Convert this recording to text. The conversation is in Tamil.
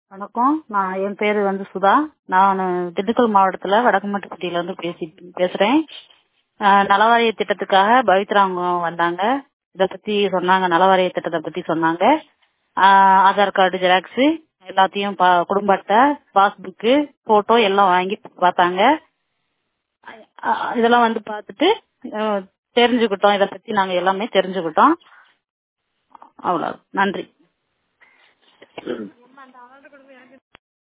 வணக்கம் நான் என் பேர் வந்து சுதா நான் திண்டுக்கல் மாவட்டத்தில் வடக்குமட்டுப்பட்டியிலேருந்து பேசி பேசுகிறேன் நலவாரிய திட்டத்துக்காக பவித்ரா அவங்க வந்தாங்க இதை பற்றி சொன்னாங்க நலவாரிய திட்டத்தை பற்றி சொன்னாங்க ஆதார் கார்டு ஜெராக்ஸு எல்லாத்தையும் பா குடும்ப அட்டை பாஸ்புக்கு ஃபோட்டோ எல்லாம் வாங்கி பார்த்தாங்க இதெல்லாம் வந்து பார்த்துட்டு தெரிஞ்சுக்கிட்டோம் இதை பற்றி நாங்கள் எல்லாமே தெரிஞ்சுக்கிட்டோம் அவ்வளோ நன்றி